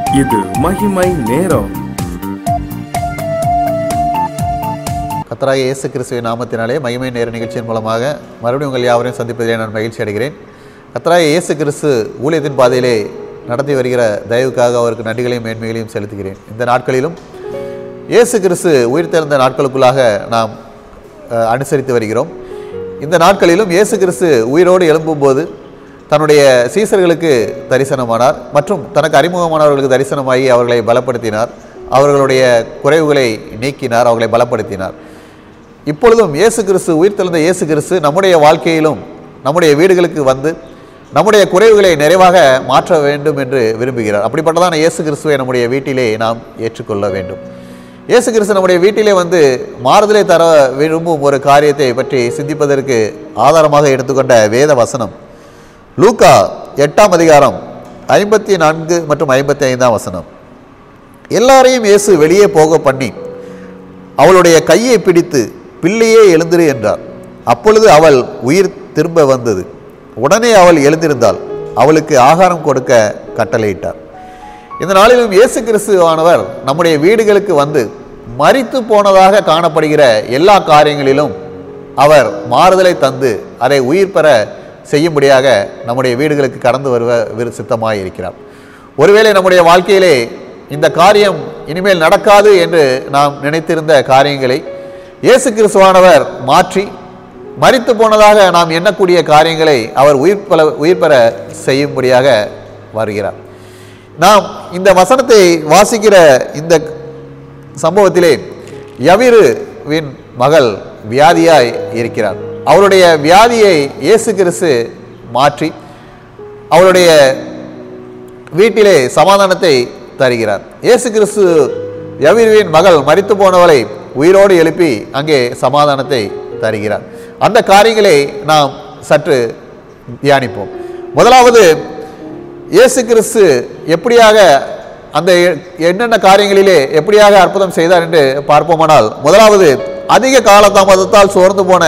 இது மகிமை நேரம் கத்தராக இயேசு கிறிஸ்துவின் நாமத்தினாலே மகிமை நேர நிகழ்ச்சியின் மூலமாக மறுபடியும் உங்கள் யாவரையும் சந்திப்பதிலே நான் மகிழ்ச்சி அடைகிறேன் கத்தராக இயேசு கிறிஸ்து ஊழியத்தின் பாதையிலே நடத்தி வருகிற தயவுக்காக அவருக்கு நன்றிகளையும் மேன்மைகளையும் செலுத்துகிறேன் இந்த நாட்களிலும் இயேசு கிறிஸ்து உயிர்த்தெழுந்த நாட்களுக்குள்ளாக நாம் அஹ், அனுசரித்து வருகிறோம் இந்த நாட்களிலும் இயேசு கிறிஸ்து உயிரோடு எழும்பும்போது தன்னுடைய சீசர்களுக்கு தரிசனமானார் மற்றும் தனக்கு அறிமுகமானவர்களுக்கு தரிசனமாகி அவர்களை பலப்படுத்தினார் அவர்களுடைய குறைவுகளை நீக்கினார் அவர்களை பலப்படுத்தினார் இப்பொழுதும் இயேசு கிறிஸ்து உயிர்த்தெழுந்த இயேசு கிறிஸ்து நம்முடைய வாழ்க்கையிலும் நம்முடைய வீடுகளுக்கு வந்து நம்முடைய குறைவுகளை நிறைவாக மாற்ற வேண்டும் என்று விரும்புகிறார் அப்படிப்பட்டதான இயேசு கிறிஸ்துவை நம்முடைய வீட்டிலே நாம் ஏற்றுக்கொள்ள வேண்டும் இயேசு கிறிஸ்து நம்முடைய வீட்டிலே வந்து மாறுதலை தர விரும்பும் ஒரு காரியத்தை பற்றி சிந்திப்பதற்கு ஆதாரமாக எடுத்துக்கொண்ட வேத வசனம் லூக்கா எட்டாம் அதிகாரம் ஐம்பத்தி நான்கு மற்றும் ஐம்பத்தி ஐந்தாம் வசனம் எல்லாரையும் இயேசு வெளியே போக பண்ணி அவளுடைய கையை பிடித்து பிள்ளையே எழுந்திரு என்றார் அப்பொழுது அவள் உயிர் திரும்ப வந்தது உடனே அவள் எழுந்திருந்தாள் அவளுக்கு ஆகாரம் கொடுக்க கட்டளையிட்டார் இந்த நாளிலும் இயேசு கிறிஸ்துவானவர் நம்முடைய வீடுகளுக்கு வந்து மரித்து போனதாக காணப்படுகிற எல்லா காரியங்களிலும் அவர் மாறுதலை தந்து அதை உயிர் பெற செய்யும்படியாக நம்முடைய வீடுகளுக்கு கடந்து வருவ விரு சித்தமாக இருக்கிறார் ஒருவேளை நம்முடைய வாழ்க்கையிலே இந்த காரியம் இனிமேல் நடக்காது என்று நாம் நினைத்திருந்த காரியங்களை இயேசு கிறிஸ்துவானவர் மாற்றி மரித்து போனதாக நாம் எண்ணக்கூடிய காரியங்களை அவர் உயிர் பல உயிர் பெற செய்யும்படியாக வருகிறார் நாம் இந்த வசனத்தை வாசிக்கிற இந்த சம்பவத்திலே யவிருவின் மகள் வியாதியாய் இருக்கிறார் அவருடைய வியாதியை இயேசு கிறிஸ்து மாற்றி அவருடைய வீட்டிலே சமாதானத்தை தருகிறார் இயேசு கிறிஸ்து யவிருவின் மகள் மரித்து போனவளை உயிரோடு எழுப்பி அங்கே சமாதானத்தை தருகிறார் அந்த காரியங்களை நாம் சற்று தியானிப்போம் முதலாவது இயேசு கிறிஸ்து எப்படியாக அந்த எ- என்னென்ன காரியங்களிலே எப்படியாக அற்புதம் செய்தார் என்று பார்ப்போமானால் முதலாவது அதிக காலதாமதத்தால் சோர்ந்து போன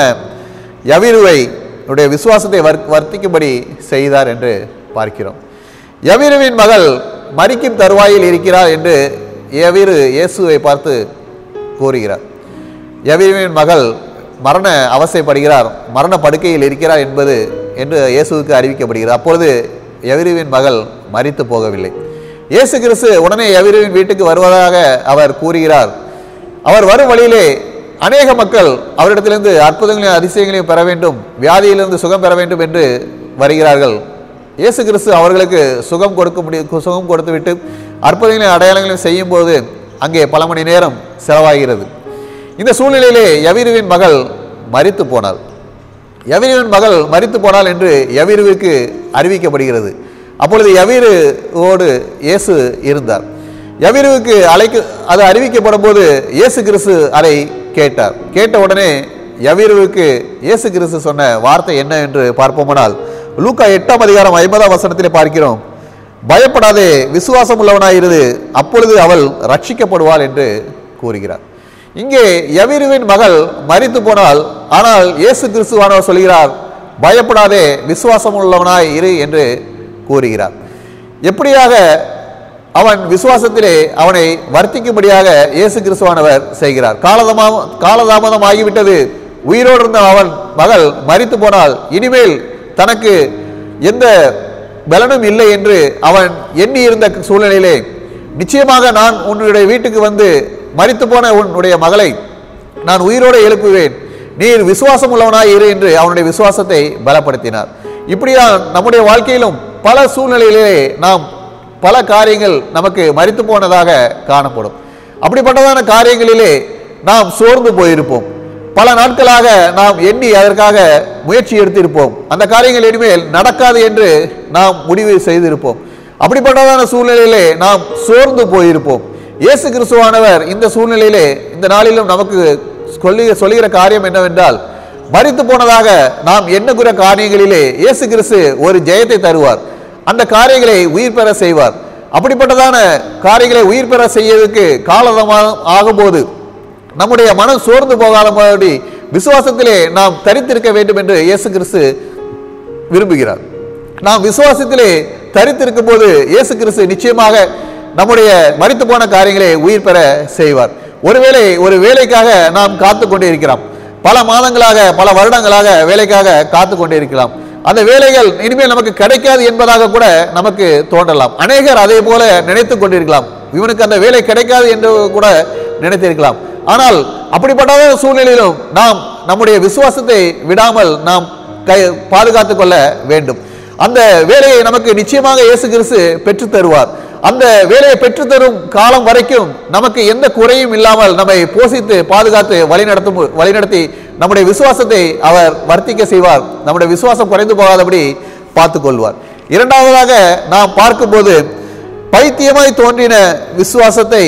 யவிருவை உடைய விசுவாசத்தை வர் வர்த்திக்கும்படி செய்தார் என்று பார்க்கிறோம் யவிருவின் மகள் மரிக்கும் தருவாயில் இருக்கிறார் என்று யவிரு இயேசுவை பார்த்து கூறுகிறார் யவிருவின் மகள் மரண அவசைப்படுகிறார் மரண படுக்கையில் இருக்கிறார் என்பது என்று இயேசுவுக்கு அறிவிக்கப்படுகிறது அப்பொழுது யவிருவின் மகள் மரித்து போகவில்லை இயேசு கிறிஸ்து உடனே யவிருவின் வீட்டுக்கு வருவதாக அவர் கூறுகிறார் அவர் வரும் வழியிலே அநேக மக்கள் அவரிடத்திலிருந்து அற்புதங்களையும் அதிசயங்களையும் பெற வேண்டும் வியாதியிலிருந்து சுகம் பெற வேண்டும் என்று வருகிறார்கள் இயேசு கிறிஸ்து அவர்களுக்கு சுகம் கொடுக்க முடியும் சுகம் கொடுத்துவிட்டு அற்புதங்களையும் அடையாளங்களையும் செய்யும்போது அங்கே பல மணி நேரம் செலவாகிறது இந்த சூழ்நிலையிலே யவிருவின் மகள் மரித்து போனாள் யவிருவின் மகள் மரித்து போனாள் என்று யவிருவுக்கு அறிவிக்கப்படுகிறது அப்பொழுது யவிருவோடு இயேசு இருந்தார் யவிருவுக்கு அழைக்க அது அறிவிக்கப்படும் போது இயேசு கிறிஸ்து அதை கேட்டார் கேட்ட உடனே யவிருவுக்கு இயேசு கிறிஸ்து சொன்ன வார்த்தை என்ன என்று பார்ப்போமானால் லூக்கா எட்டாம் அதிகாரம் ஐம்பதாம் வசனத்திலே பார்க்கிறோம் பயப்படாதே விசுவாசம் உள்ளவனாயிரு அப்பொழுது அவள் ரட்சிக்கப்படுவாள் என்று கூறுகிறார் இங்கே யவிருவின் மகள் மரித்து போனால் ஆனால் இயேசு கிறிஸ்துவானவர் சொல்கிறார் பயப்படாதே விசுவாசம் உள்ளவனாய் இரு என்று கூறுகிறார் எப்படியாக அவன் விசுவாசத்திலே அவனை வர்த்திக்கும்படியாக இயேசு கிறிஸ்துவானவர் செய்கிறார் காலதமா காலதாமதம் ஆகிவிட்டது உயிரோடு இருந்த அவன் மகள் மரித்து போனால் இனிமேல் தனக்கு எந்த பலனும் இல்லை என்று அவன் எண்ணி இருந்த சூழ்நிலையிலே நிச்சயமாக நான் உன்னுடைய வீட்டுக்கு வந்து மரித்து போன உன்னுடைய மகளை நான் உயிரோடு எழுப்புவேன் நீர் விசுவாசம் உள்ளவனாய் இரு என்று அவனுடைய விசுவாசத்தை பலப்படுத்தினார் இப்படியா நம்முடைய வாழ்க்கையிலும் பல சூழ்நிலையிலே நாம் பல காரியங்கள் நமக்கு மரித்து போனதாக காணப்படும் அப்படிப்பட்டதான காரியங்களிலே நாம் சோர்ந்து போயிருப்போம் பல நாட்களாக நாம் எண்ணி அதற்காக முயற்சி எடுத்திருப்போம் அந்த காரியங்கள் இனிமேல் நடக்காது என்று நாம் முடிவு செய்திருப்போம் அப்படிப்பட்டதான சூழ்நிலையிலே நாம் சோர்ந்து போயிருப்போம் இயேசு கிறிஸ்துவானவர் இந்த சூழ்நிலையிலே இந்த நாளிலும் நமக்கு சொல்லி சொல்லுகிற காரியம் என்னவென்றால் மரித்து போனதாக நாம் எண்ணுகிற காரியங்களிலே இயேசு கிறிஸ்து ஒரு ஜெயத்தை தருவார் அந்த காரியங்களை உயிர் பெற செய்வார் அப்படிப்பட்டதான காரியங்களை உயிர் பெற செய்யறதுக்கு காலதமானம் ஆகும்போது நம்முடைய மனம் சோர்ந்து போகாதபடி விசுவாசத்திலே நாம் தரித்திருக்க வேண்டும் என்று இயேசு கிறிஸ்து விரும்புகிறார் நாம் விசுவாசத்திலே தரித்திருக்கும் போது இயேசு கிறிஸ்து நிச்சயமாக நம்முடைய மரித்து போன காரியங்களை உயிர் பெற செய்வார் ஒருவேளை ஒரு வேலைக்காக நாம் காத்து கொண்டு இருக்கிறோம் பல மாதங்களாக பல வருடங்களாக வேலைக்காக காத்து கொண்டு இருக்கலாம் அந்த வேலைகள் இனிமேல் நமக்கு கிடைக்காது என்பதாக கூட நமக்கு தோன்றலாம் அநேகர் அதே போல நினைத்து கொண்டிருக்கலாம் இவனுக்கு அந்த வேலை கிடைக்காது என்று கூட நினைத்திருக்கலாம் ஆனால் அப்படிப்பட்ட சூழ்நிலையிலும் நாம் நம்முடைய விசுவாசத்தை விடாமல் நாம் கை பாதுகாத்துக் கொள்ள வேண்டும் அந்த வேலையை நமக்கு நிச்சயமாக இயேசு கிறிஸ்து பெற்றுத் தருவார் அந்த வேலையை பெற்றுத் தரும் காலம் வரைக்கும் நமக்கு எந்த குறையும் இல்லாமல் நம்மை போஷித்து பாதுகாத்து வழிநடத்தும் வழிநடத்தி நம்முடைய விசுவாசத்தை அவர் வர்த்திக்க செய்வார் நம்முடைய விசுவாசம் குறைந்து போகாதபடி பார்த்துக் கொள்வார் இரண்டாவதாக நாம் பார்க்கும்போது பைத்தியமாய் தோன்றின விசுவாசத்தை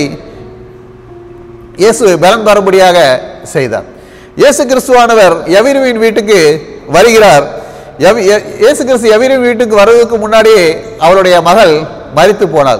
இயேசு பலன் பெறும்படியாக செய்தார் இயேசு கிறிஸ்துவானவர் எவிருவின் வீட்டுக்கு வருகிறார் எவி- எ- இயேசு கிறிஸ்து எவிருவின் வீட்டுக்கு வருவதற்கு முன்னாடியே அவருடைய மகள் மரித்து போனாள்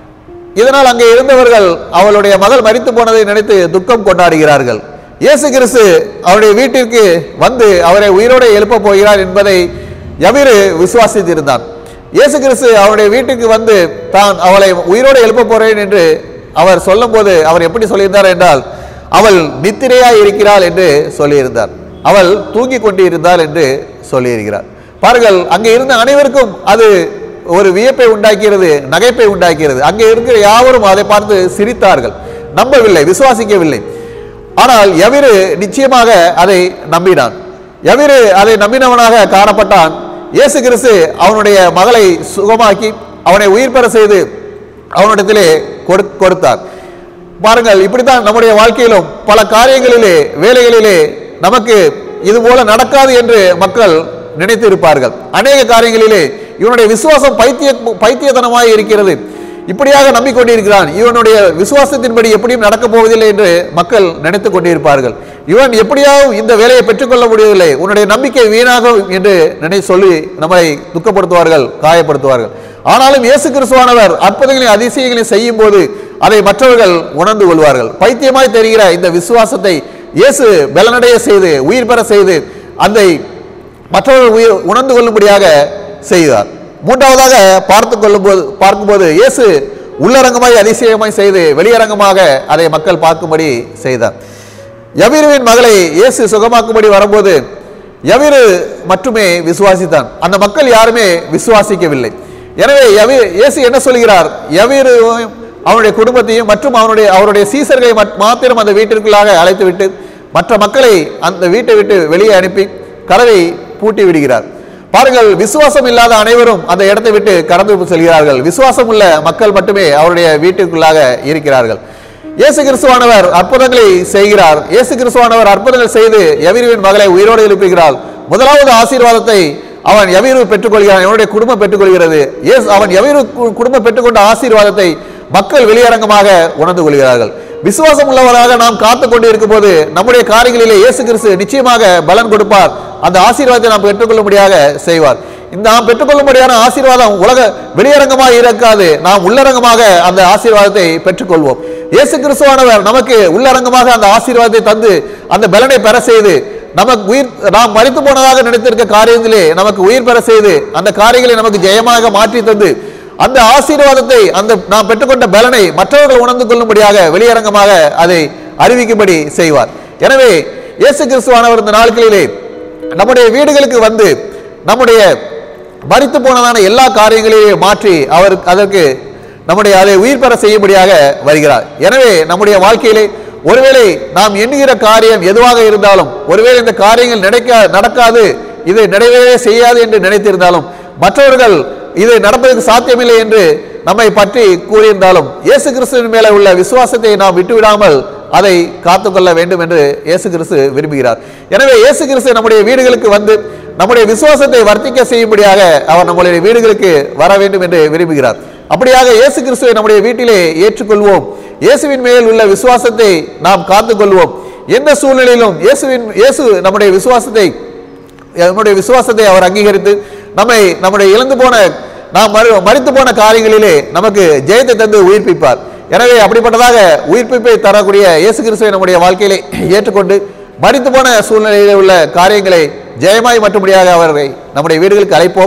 இதனால் அங்கே இருந்தவர்கள் அவளுடைய மகள் மரித்து போனதை நினைத்து துக்கம் கொண்டாடுகிறார்கள் இயேசு கிறிஸ்து அவருடைய வீட்டிற்கு வந்து அவரை உயிரோடு எழுப்பப் போகிறார் என்பதை எவிரு விசுவாசித்திருந்தான் இயேசு கிறிஸ்து அவருடைய வீட்டுக்கு வந்து தான் அவளை உயிரோடு எழுப்பப் போறேன் என்று அவர் சொல்லும்போது அவர் எப்படி சொல்லியிருந்தார் என்றால் அவள் நித்திரையாய் இருக்கிறாள் என்று சொல்லியிருந்தார் அவள் தூங்கிக் கொண்டிருந்தாள் என்று சொல்லியிருக்கிறார் பாருங்கள் அங்கே இருந்த அனைவருக்கும் அது ஒரு வியப்பை உண்டாக்கிறது நகைப்பை உண்டாக்கிறது அங்கே இருக்கிற யாவரும் அதை பார்த்து சிரித்தார்கள் நம்பவில்லை விசுவாசிக்கவில்லை ஆனால் எவிரு நிச்சயமாக அதை நம்பினான் எவிரு அதை நம்பினவனாக காணப்பட்டான் இயேசு கிறிஸ்து அவனுடைய மகளை சுகமாக்கி அவனை உயிர் பெற செய்து அவனிடத்திலே கொடு- கொடுத்தார் பாருங்கள் இப்படித்தான் நம்முடைய வாழ்க்கையிலும் பல காரியங்களிலே வேலைகளிலே நமக்கு இது போல நடக்காது என்று மக்கள் நினைத்து இருப்பார்கள் அநேக காரியங்களிலே இவனுடைய விசுவாசம் பைத்திய பைத்தியத்தனமாய் இருக்கிறது இப்படியாக நம்பிக்கொண்டிருக்கிறான் இவனுடைய விசுவாசத்தின்படி எப்படியும் நடக்கப் போவதில்லை என்று மக்கள் நினைத்துக் கொண்டிருப்பார்கள் இவன் எப்படியாவது இந்த வேலையை பெற்றுக்கொள்ள முடியவில்லை உன்னுடைய நம்பிக்கை வீணாகும் என்று நினை சொல்லி நம்மை துக்கப்படுத்துவார்கள் காயப்படுத்துவார்கள் ஆனாலும் இயேசு கிறிஸ்துவானவர் அற்புதங்களையும் அதிசயங்களையும் செய்யும் போது அதை மற்றவர்கள் உணர்ந்து கொள்வார்கள் பைத்தியமாய் தெரிகிற இந்த விசுவாசத்தை இயேசு பலனடைய செய்து உயிர் பெற செய்து அந்த மற்றவர்கள் உயிர் உணர்ந்து கொள்ளும்படியாக செய்தார் மூன்றாவதாக பார்த்து கொள்ளும்போது பார்க்கும்போது இயேசு உள்ளரங்கமாய் அதிசயமாய் செய்து வெளியரங்கமாக அதை மக்கள் பார்க்கும்படி செய்தார் யவீருவின் மகளை இயேசு சுகமாக்கும்படி வரும்போது யவீரு மட்டுமே விசுவாசித்தான் அந்த மக்கள் யாருமே விசுவாசிக்கவில்லை எனவே யவி இயேசு என்ன சொல்கிறார் யவீரு அவனுடைய குடும்பத்தையும் மற்றும் அவனுடைய அவருடைய சீசர்களை மட்- மாத்திரம் அந்த வீட்டிற்குள்ளாக அழைத்துவிட்டு மற்ற மக்களை அந்த வீட்டை விட்டு வெளியே அனுப்பி கதவை பூட்டி விடுகிறார் பாருங்கள் விசுவாசம் இல்லாத அனைவரும் அந்த இடத்தை விட்டு கடந்து செல்கிறார்கள் விசுவாசம் உள்ள மக்கள் மட்டுமே அவருடைய வீட்டுக்குள்ளாக இருக்கிறார்கள் இயேசு கிறிஸ்துவானவர் அற்புதங்களை செய்கிறார் இயேசு கிறிஸ்துவானவர் அற்புதங்கள் செய்து எவிருவின் மகளை உயிரோடு எழுப்புகிறார் முதலாவது ஆசீர்வாதத்தை அவன் எவிரு பெற்றுக்கொள்கிறான் அவனுடைய குடும்பம் பெற்றுக்கொள்கிறது இயேசு அவன் எவிரு கு- குடும்பம் பெற்றுக்கொண்ட ஆசீர்வாதத்தை மக்கள் வெளியரங்கமாக உணர்ந்து கொள்கிறார்கள் விசுவாசம் உள்ளவராக நாம் காத்து கொண்டு இருக்கும் போது நம்முடைய காரியங்களிலே இயேசு கிறிஸ்து நிச்சயமாக பலன் கொடுப்பார் அந்த ஆசீர்வாதத்தை நாம் பெற்றுக்கொள்ளும்படியாக செய்வார் இந்த நாம் பெற்றுக்கொள்ளும்படியான ஆசீர்வாதம் உலக வெளியரங்கமாக இருக்காது நாம் உள்ளரங்கமாக அந்த ஆசீர்வாதத்தை பெற்றுக்கொள்வோம் இயேசு கிறிஸ்துவானவர் நமக்கு உள்ளரங்கமாக அந்த ஆசீர்வாதத்தை தந்து அந்த பலனை பெற செய்து நமக்கு உயிர் நாம் மறித்து போனதாக நினைத்திருக்க காரியத்திலே நமக்கு உயிர் பெற செய்து அந்த காரியங்களை நமக்கு ஜெயமாக மாற்றி தந்து அந்த ஆசீர்வாதத்தை அந்த நாம் பெற்றுக்கொண்ட பலனை மற்றவர்கள் உணர்ந்து கொள்ளும்படியாக வெளியரங்கமாக அதை அறிவிக்கும்படி செய்வார் எனவே இயேசு கிறிஸ்துவானவர் இந்த நாட்களிலே நம்முடைய வீடுகளுக்கு வந்து நம்முடைய மறித்து போனதான எல்லா காரியங்களையும் மாற்றி அவர் அதற்கு நம்முடைய அதை உயிர் பெற செய்யும்படியாக வருகிறார் எனவே நம்முடைய வாழ்க்கையிலே ஒருவேளை நாம் எண்ணுகிற காரியம் எதுவாக இருந்தாலும் ஒருவேளை இந்த காரியங்கள் நடக்க நடக்காது இதை நிறைவேறவே செய்யாது என்று நினைத்திருந்தாலும் மற்றவர்கள் இது நடப்பதற்கு சாத்தியமில்லை என்று நம்மை பற்றி கூறியிருந்தாலும் இயேசு கிறிஸ்துவின் மேலே உள்ள விசுவாசத்தை நாம் விட்டுவிடாமல் அதை காத்துக்கொள்ள வேண்டும் என்று இயேசு கிறிஸ்து விரும்புகிறார் எனவே இயேசு கிறிஸ்து நம்முடைய வீடுகளுக்கு வந்து நம்முடைய விசுவாசத்தை வர்த்திக்க செய்யும்படியாக அவர் நம்முடைய வீடுகளுக்கு வர வேண்டும் என்று விரும்புகிறார் அப்படியாக இயேசு கிறிஸ்துவை நம்முடைய வீட்டிலே ஏற்றுக்கொள்வோம் இயேசுவின் மேல் உள்ள விசுவாசத்தை நாம் காத்துக்கொள்வோம் எந்த சூழ்நிலையிலும் இயேசுவின் இயேசு நம்முடைய விசுவாசத்தை நம்முடைய விசுவாசத்தை அவர் அங்கீகரித்து நம்மை நம்முடைய இழந்து போன நாம் மறு மறித்து போன காரியங்களிலே நமக்கு ஜெயத்தை தந்து உயிர்ப்பிப்பார் எனவே அப்படிப்பட்டதாக உயிர்ப்பிப்பை தரக்கூடிய இயேசு கிறிஸ்துவை நம்முடைய வாழ்க்கையிலே ஏற்றுக்கொண்டு மறித்து போன சூழ்நிலையில் உள்ள காரியங்களை ஜெயமாய் மட்டும்படியாக அவரை நம்முடைய வீடுகளுக்கு அழைப்போம்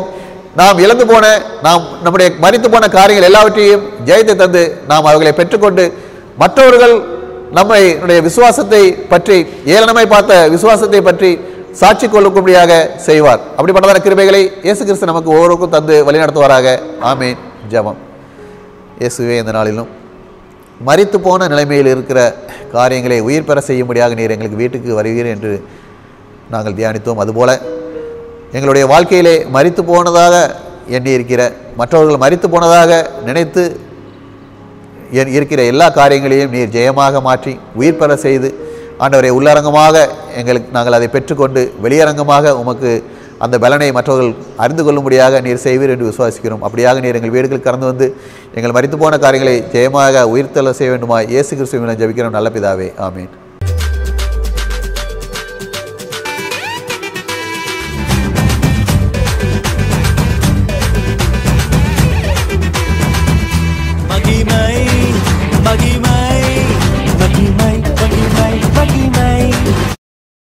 நாம் இழந்து போன நாம் நம்முடைய மறித்து போன காரியங்கள் எல்லாவற்றையும் ஜெயத்தை தந்து நாம் அவர்களை பெற்றுக்கொண்டு மற்றவர்கள் நம்மை நம்முடைய விசுவாசத்தை பற்றி ஏளனமாய் பார்த்த விசுவாசத்தை பற்றி சாட்சி கொள்ளும்படியாக செய்வார் அப்படிப்பட்டதான கிருபைகளை இயேசு கிறிஸ்து நமக்கு ஒவ்வொருவருக்கும் தந்து வழிநடத்துவாராக ஆமேன் ஜெபம் இயேசுவே இந்த நாளிலும் மரித்து போன நிலைமையில் இருக்கிற காரியங்களை உயிர் பெற செய்யும்படியாக நீர் எங்களுக்கு வீட்டுக்கு வருவீர் என்று நாங்கள் தியானித்தோம் அதுபோல எங்களுடைய வாழ்க்கையிலே மரித்து போனதாக எண்ணி இருக்கிற மற்றவர்கள் மரித்து போனதாக நினைத்து என் இருக்கிற எல்லா காரியங்களையும் நீர் ஜெயமாக மாற்றி உயிர் பெற செய்து ஆண்டவரை உள்ளரங்கமாக எங்களுக்கு நாங்கள் அதை பெற்றுக்கொண்டு வெளியரங்கமாக உமக்கு அந்த பலனை மற்றவர்கள் அறிந்து கொள்ளும்படியாக நீர் செய்வீர் என்று விசுவாசிக்கிறோம் அப்படியாக நீர் எங்கள் வீடுகளுக்கு கடந்து வந்து எங்கள் மரித்து போன காரியங்களை ஜெயமாக உயிர்த்தல செய்ய வேண்டுமா இயேசு கிறிஸ்துவின் ஜெபிக்கிறோம் நல்ல பிதாவே ஆமீன் மகிமை மகிமை